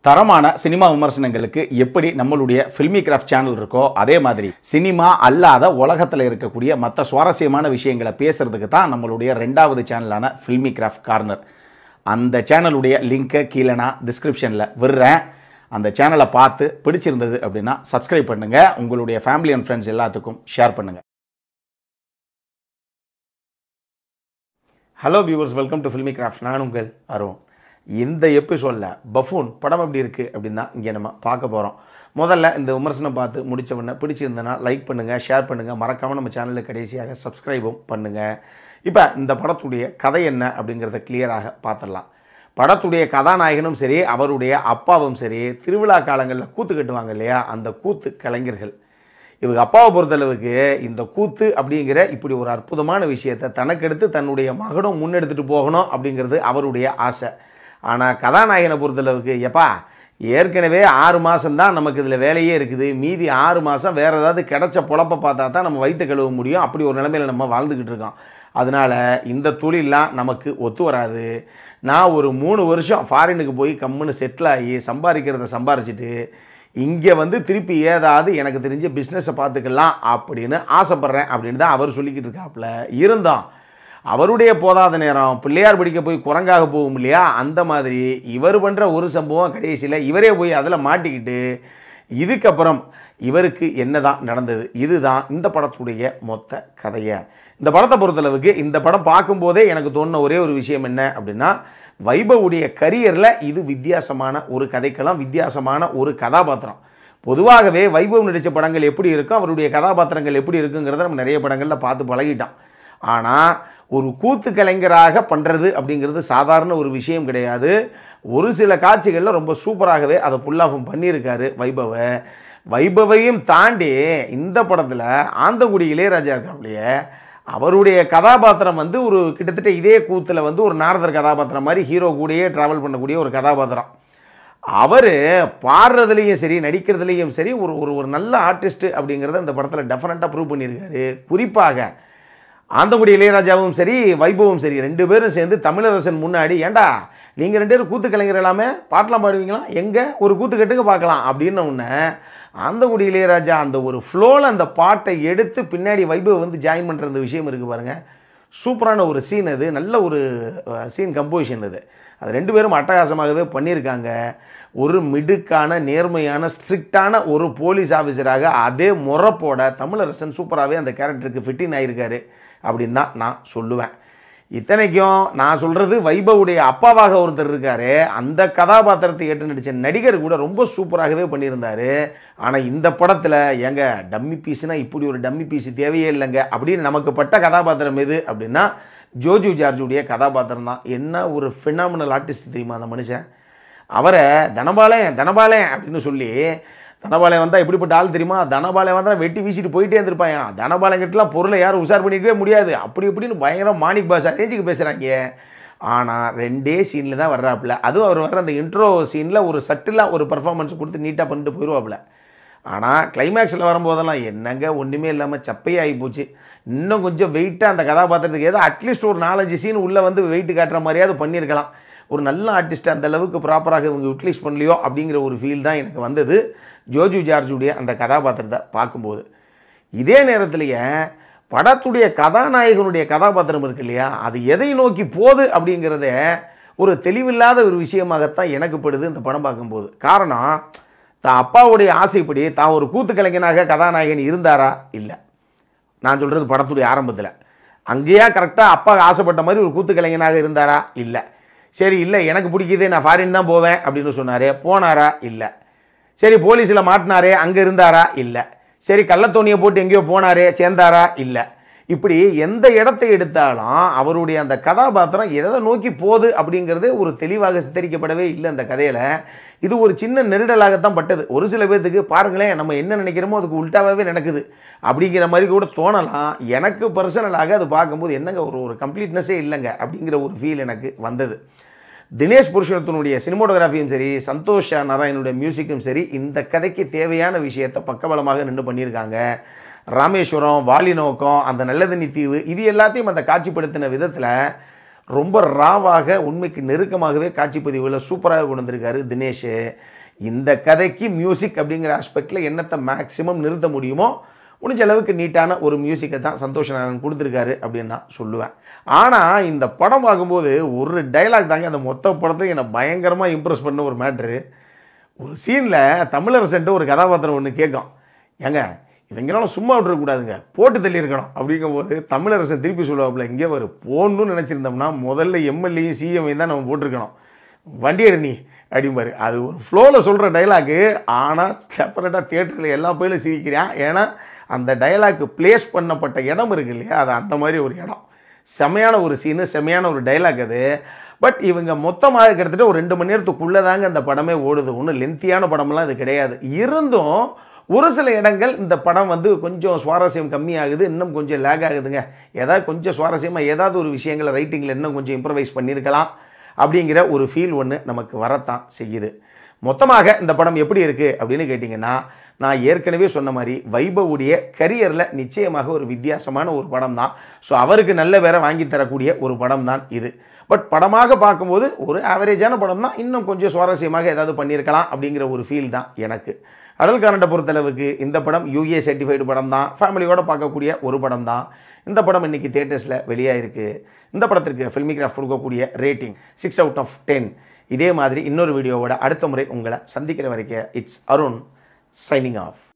தரமான சினிமா விமர்சனங்களுக்கு எப்படி நம்மளுடைய ஃபில்மி கிராஃப்ட் சேனல் இருக்கோ அதே மாதிரி சினிமா அல்லாத உலகத்தில் இருக்கக்கூடிய மற்ற சுவாரஸ்யமான விஷயங்களை பேசுறதுக்கு தான் நம்மளுடைய ரெண்டாவது சேனலான ஃபில்மி கிராஃப்ட் கார்னர் அந்த சேனலுடைய லிங்கை கீழே நான் டிஸ்கிரிப்ஷனில் விடுறேன் அந்த சேனலை பார்த்து பிடிச்சிருந்தது அப்படின்னா சப்ஸ்கிரைப் பண்ணுங்கள் உங்களுடைய ஃபேமிலி அண்ட் ஃப்ரெண்ட்ஸ் எல்லாத்துக்கும் ஷேர் பண்ணுங்கள் hello viewers welcome to Filmi Craft நான் உங்கள் அருண் இந்த எபிசோடில் பஃபூன் படம் எப்படி இருக்குது அப்படின்னு தான் இங்கே நம்ம பார்க்க போகிறோம் முதல்ல இந்த விமர்சனம் பார்த்து முடிச்ச உடனே பிடிச்சிருந்தனா லைக் பண்ணுங்கள் ஷேர் பண்ணுங்கள் மறக்காமல் நம்ம சேனலுக்கு கடைசியாக சப்ஸ்கிரைபும் பண்ணுங்கள் இப்போ இந்த படத்துடைய கதை என்ன அப்படிங்கிறத கிளியராக பார்த்துடலாம் படத்துடைய கதாநாயகனும் சரி அவருடைய அப்பாவும் சரி திருவிழா காலங்களில் கூத்து கட்டுவாங்க இல்லையா அந்த கூத்து கலைஞர்கள் இவங்க அப்பாவை பொறுத்தளவுக்கு இந்த கூத்து அப்படிங்கிற இப்படி ஒரு அற்புதமான விஷயத்தை தனக்கெடுத்து தன்னுடைய மகனும் முன்னெடுத்துட்டு போகணும் அப்படிங்கிறது அவருடைய ஆசை ஆனால் கதாநாயகனை பொறுத்தளவுக்கு எப்பா ஏற்கனவே ஆறு மாதம்தான் நமக்கு இதில் வேலையே இருக்குது மீதி ஆறு மாதம் வேறு ஏதாவது கிடைச்ச பொழப்ப பார்த்தா தான் நம்ம வயிற்று கழுவ முடியும் அப்படி ஒரு நிலைமையில் நம்ம வாழ்ந்துக்கிட்டு இருக்கோம் அதனால் இந்த தொழிலெலாம் நமக்கு ஒத்து வராது நான் ஒரு மூணு வருஷம் ஃபாரினுக்கு போய் கம்முன்னு செட்டில் ஆகி சம்பாதிக்கிறத சம்பாரிச்சிட்டு இங்கே வந்து திருப்பி ஏதாவது எனக்கு தெரிஞ்ச பிஸ்னஸை பார்த்துக்கலாம் அப்படின்னு ஆசைப்பட்றேன் அப்படின்னு தான் அவர் சொல்லிக்கிட்டு இருக்காப்புல இருந்தோம் அவருடைய போதாத நேரம் பிள்ளையார் படிக்க போய் குரங்காக போகும் இல்லையா அந்த மாதிரி இவர் பண்ணுற ஒரு சம்பவம் கடைசியில் இவரே போய் அதில் மாட்டிக்கிட்டு இதுக்கப்புறம் இவருக்கு என்னதான் நடந்தது இதுதான் இந்த படத்துடைய மொத்த கதையை இந்த படத்தை பொறுத்தளவுக்கு இந்த படம் பார்க்கும்போதே எனக்கு தோணுன ஒரே ஒரு விஷயம் என்ன அப்படின்னா வைபவுடைய கரியரில் இது வித்தியாசமான ஒரு கதைக்களம் வித்தியாசமான ஒரு கதாபாத்திரம் பொதுவாகவே வைபவ் நடித்த படங்கள் எப்படி இருக்கும் அவருடைய கதாபாத்திரங்கள் எப்படி இருக்குங்கிறத நம்ம நிறைய படங்களில் பார்த்து பழகிட்டோம் ஆனால் ஒரு கூத்து கலைஞராக பண்ணுறது அப்படிங்கிறது சாதாரண ஒரு விஷயம் கிடையாது ஒரு சில காட்சிகளில் ரொம்ப சூப்பராகவே அதை புல்லாஃபம் பண்ணியிருக்காரு வைபவை வைபவையும் தாண்டி இந்த படத்தில் ஆந்தங்குடி இளையராஜா இருக்காப்லையே அவருடைய கதாபாத்திரம் வந்து ஒரு கிட்டத்தட்ட இதே கூத்தில் வந்து ஒரு நாரதர் கதாபாத்திரம் மாதிரி ஹீரோ கூடயே ட்ராவல் பண்ணக்கூடிய ஒரு கதாபாத்திரம் அவர் பாடுறதுலேயும் சரி நடிக்கிறதுலேயும் சரி ஒரு ஒரு ஒரு நல்ல ஆர்டிஸ்ட் அப்படிங்கிறத இந்த படத்தில் டெஃபினட்டாக ப்ரூவ் பண்ணியிருக்காரு குறிப்பாக ஆந்தங்குடி இளையராஜாவும் சரி வைபவும் சரி ரெண்டு பேரும் சேர்ந்து தமிழரசன் முன்னாடி ஏண்டா நீங்கள் ரெண்டு பேரும் கூத்து கலைஞர் எல்லாமே பாட்டெலாம் பாடுவீங்களா எங்கே ஒரு கூத்து கட்டுக்கு பார்க்கலாம் அப்படின்னு உடனே ஆந்தங்குடி இளையராஜா அந்த ஒரு ஃப்ளோவில் அந்த பாட்டை எடுத்து பின்னாடி வைபவ் வந்து ஜாயின் பண்ணுற அந்த விஷயம் இருக்குது பாருங்கள் சூப்பரான ஒரு சீன் அது நல்ல ஒரு சீன் கம்போசிஷன் அது அது ரெண்டு பேரும் அட்டகாசமாகவே பண்ணியிருக்காங்க ஒரு மிடுக்கான நேர்மையான ஸ்ட்ரிக்டான ஒரு போலீஸ் ஆஃபீஸராக அதே முறப்போட தமிழரசன் சூப்பராகவே அந்த கேரக்டருக்கு ஃபிட்டின் ஆகியிருக்காரு அப்படின்னு தான் நான் சொல்லுவேன் இத்தனைக்கும் நான் சொல்கிறது வைபவுடைய அப்பாவாக ஒருத்தர் இருக்கார் அந்த கதாபாத்திரத்தை ஏற்று நடித்த நடிகர் கூட ரொம்ப சூப்பராகவே பண்ணியிருந்தார் ஆனால் இந்த படத்தில் ஏங்க டம்மி பீஸ்னால் இப்படி ஒரு டம்மி பீஸ் தேவையே இல்லைங்க அப்படின்னு நமக்கு பட்ட கதாபாத்திரம் எது அப்படின்னா ஜோஜு ஜார்ஜுடைய கதாபாத்திரம் தான் என்ன ஒரு ஃபினாமினல் ஆர்டிஸ்ட் தெரியுமா அந்த மனுஷன் அவரை தனபாலன் தனபாலன் அப்படின்னு சொல்லி தனபாளையம் வந்தால் எப்படிப்பட்ட ஆள் தெரியுமா தனபாளையம் வந்தால் வெட்டி வீசிட்டு போயிட்டே இருந்திருப்பான் தனபாளையம் கிட்டலாம் பொருளை யாரும் உஷார் பண்ணிக்கவே முடியாது அப்படி இப்படின்னு பயங்கரம் மாணிக் பாஷா ரேஞ்சுக்கு பேசுகிறாங்க ஆனால் ரெண்டே சீனில் தான் வர்றாப்புல அதுவும் அவர் வர்ற அந்த இன்ட்ரோ சீனில் ஒரு சட்டிலாக ஒரு பர்ஃபார்மன்ஸ் கொடுத்து நீட்டாக பண்ணிட்டு போயிடுவாப்புல ஆனால் கிளைமேக்ஸில் வரும்போதெல்லாம் என்னங்க ஒன்றுமே இல்லாமல் சப்பையாகி போச்சு இன்னும் கொஞ்சம் வெயிட்டாக அந்த கதாபாத்திரத்துக்கு ஏதோ அட்லீஸ்ட் ஒரு நாலஞ்சு சீன் உள்ளே வந்து வெயிட் காட்டுற மாதிரியாவது பண்ணியிருக்கலாம் ஒரு நல்ல ஆர்டிஸ்ட் அந்த அளவுக்கு ப்ராப்பராக இவங்க யூட்டிலைஸ் பண்ணலையோ அப்படிங்கிற ஒரு ஃபீல் தான் எனக்கு வந்தது ஜோஜு ஜார்ஜுடைய அந்த கதாபாத்திரத்தை பார்க்கும்போது இதே நேரத்திலேயே படத்துடைய கதாநாயகனுடைய கதாபாத்திரம் இருக்கு இல்லையா அது எதை நோக்கி போகுது அப்படிங்கிறத ஒரு தெளிவில்லாத ஒரு விஷயமாகத்தான் எனக்கு படுது இந்த படம் பார்க்கும்போது காரணம் தான் அப்பாவுடைய ஆசைப்படி தான் ஒரு கூத்து கலைஞனாக கதாநாயகன் இருந்தாரா இல்லை நான் சொல்கிறது படத்துடைய ஆரம்பத்தில் அங்கேயா கரெக்டாக அப்பா ஆசைப்பட்ட மாதிரி ஒரு கூத்து கலைஞனாக இருந்தாரா இல்லை சரி இல்லை எனக்கு பிடிக்குது நான் ஃபாரின் தான் போவேன் அப்படின்னு சொன்னார் போனாரா இல்லை சரி போலீஸில் மாட்டினாரே அங்கே இருந்தாரா இல்லை சரி கள்ளத்தோணியை போட்டு எங்கேயோ போனாரே சேர்ந்தாரா இல்லை இப்படி எந்த இடத்தை எடுத்தாலும் அவருடைய அந்த கதாபாத்திரம் எதை நோக்கி போகுது அப்படிங்கிறது ஒரு தெளிவாக சித்தரிக்கப்படவே இல்லை அந்த கதையில் இது ஒரு சின்ன நெருடலாகத்தான் பட்டது ஒரு சில பேர்த்துக்கு பாருங்களேன் நம்ம என்ன நினைக்கிறோமோ அதுக்கு உல்ட்டாவே நடக்குது அப்படிங்கிற மாதிரி கூட தோணலாம் எனக்கு பர்சனலாக அது பார்க்கும்போது என்னங்க ஒரு ஒரு கம்ப்ளீட்னஸே இல்லைங்க அப்படிங்கிற ஒரு ஃபீல் எனக்கு வந்தது தினேஷ் புருஷோத்தனுடைய சினிமோட்டோகிராஃபியும் சரி சந்தோஷ் நாராயணுடைய மியூசிக்கும் சரி இந்த கதைக்கு தேவையான விஷயத்தை பக்கபலமாக நின்று பண்ணியிருக்காங்க ராமேஸ்வரம் வாலி நோக்கம் அந்த நல்லதண்ணி தீவு இது எல்லாத்தையும் அந்த காட்சிப்படுத்தின விதத்தில் ரொம்ப ராவாக உண்மைக்கு நெருக்கமாகவே காட்சிப்பதிவுகளை சூப்பராக கொண்டு வந்திருக்காரு தினேஷ் இந்த கதைக்கு மியூசிக் அப்படிங்கிற ஆஸ்பெக்டில் என்னத்தை மேக்ஸிமம் நிறுத்த முடியுமோ முடிஞ்ச அளவுக்கு நீட்டான ஒரு மியூசிக்கை தான் சந்தோஷ் நாராயணன் கொடுத்துருக்காரு அப்படின்னு நான் சொல்லுவேன் ஆனால் இந்த படம் பார்க்கும்போது ஒரு டைலாக் தாங்க அந்த மொத்த படத்தையும் என்னை பயங்கரமாக இம்ப்ரெஸ் பண்ண ஒரு மேட்ரு ஒரு சீனில் தமிழரசன்ட்டு ஒரு கதாபாத்திரம் ஒன்று கேட்கும் ஏங்க இவங்களாம் சும்மா விட்டுறக்கூடாதுங்க போட்டு தள்ளியிருக்கணும் அப்படிங்கும்போது தமிழரசன் திருப்பி சொல்லுவாப்புல இங்கே ஒரு போடணும்னு நினச்சிருந்தோம்னா முதல்ல எம்எல்ஏயும் சிஎம்ஐயும் தான் நம்ம போட்டிருக்கணும் வண்டி எடு நீ அப்படிம்பாரு அது ஒரு ஃப்ளோவில் சொல்கிற டைலாக்கு ஆனால் செப்பரேட்டாக தியேட்டரில் எல்லா பேரும் சிரிக்கிறான் ஏன்னா அந்த டைலாக்கு ப்ளேஸ் பண்ணப்பட்ட இடம் இருக்கு இல்லையா அது அந்த மாதிரி ஒரு இடம் செமையான ஒரு சீனு செமையான ஒரு டைலாக் அது பட் இவங்க மொத்தமாக கிட்டத்தட்ட ஒரு ரெண்டு மணி நேரத்துக்குள்ளே தாங்க இந்த படமே ஓடுது ஒன்றும் லென்த்தியான படமெல்லாம் இது கிடையாது இருந்தும் ஒரு சில இடங்கள் இந்த படம் வந்து கொஞ்சம் சுவாரஸ்யம் கம்மியாகுது இன்னும் கொஞ்சம் லேக் ஆகுதுங்க ஏதாவது கொஞ்சம் சுவாரஸ்யமாக ஏதாவது ஒரு விஷயங்களை ரைட்டிங்கில் இன்னும் கொஞ்சம் இம்ப்ரவைஸ் பண்ணியிருக்கலாம் அப்படிங்கிற ஒரு ஃபீல் ஒன்று நமக்கு வரத்தான் செய்யுது மொத்தமாக இந்த படம் எப்படி இருக்குது அப்படின்னு கேட்டிங்கன்னா நான் ஏற்கனவே சொன்ன மாதிரி வைபவுடைய கரியரில் நிச்சயமாக ஒரு வித்தியாசமான ஒரு படம் தான் ஸோ அவருக்கு நல்ல வேற வாங்கி தரக்கூடிய ஒரு படம் தான் இது பட் படமாக பார்க்கும்போது ஒரு ஆவரேஜான படம் தான் இன்னும் கொஞ்சம் சுவாரஸ்யமாக ஏதாவது பண்ணியிருக்கலாம் அப்படிங்கிற ஒரு ஃபீல் தான் எனக்கு அடல் காரண்டை பொறுத்தளவுக்கு இந்த படம் யூஏ சர்டிஃபைடு படம் தான் ஃபேமிலியோட பார்க்கக்கூடிய ஒரு படம் தான் இந்த படம் இன்னைக்கு தியேட்டர்ஸில் வெளியாயிருக்கு இந்த படத்திற்கு ஃபில்மிகிராஃப்ட் கொடுக்கக்கூடிய rating six out of ten இதே மாதிரி இன்னொரு வீடியோவோட அடுத்த முறை உங்களை சந்திக்கிற வரைக்கும் இட்ஸ் அருண் சைனிங் ஆஃப்